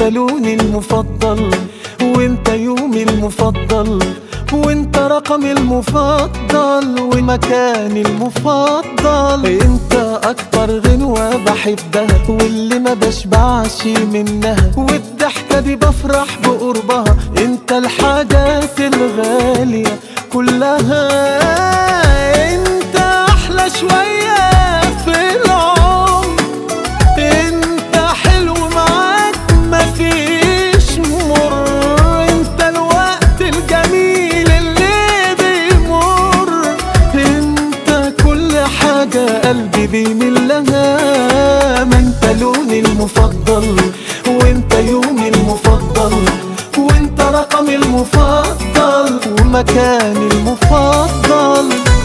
انت لوني المفضل وانت يومي المفضل وانت رقمي المفضل ومكاني المفضل انت اكتر غنوة بحبها واللي ما بشبعش منها والضحكة دي بفرح بقربها انت الحاجات الغالية كلها انت احلى شوية في العمر انت حلو معاك مفيش مر انت الوقت الجميل اللي بيمر انت كل حاجة قلبي بيميل لها ما انت لوني المفضل وانت يومي المفضل وانت رقمي المفضل ومكاني المفضل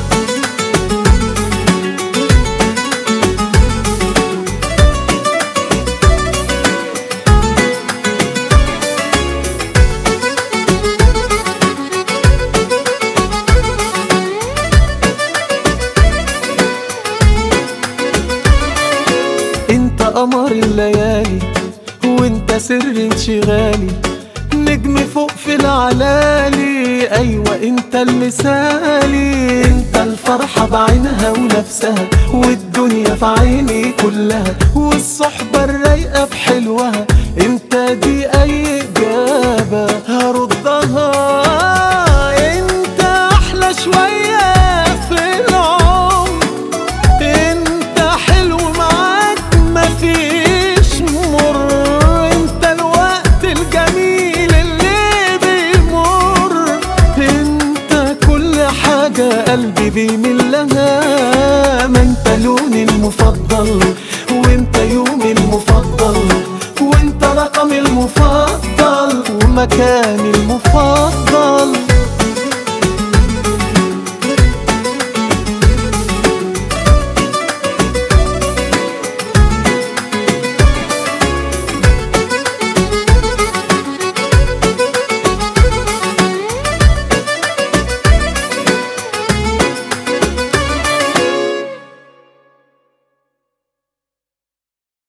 انت قمر الليالي وانت سر انشغالي نجم فوق في العلالي ايوه انت المثالي انت الفرحة بعينها ونفسها والدنيا في عيني كلها والصحبة الرايقة بحلوها انت دي اي اجابة هردها انت احلى شوية في العمر انت حلو معاك مفيش مر انت الوقت الجميل اللي بيمر انت كل حاجة قلبي بيميل لها ما انت لوني المفضل وانت يومي المفضل وانت رقمي المفضل ومكاني المفضل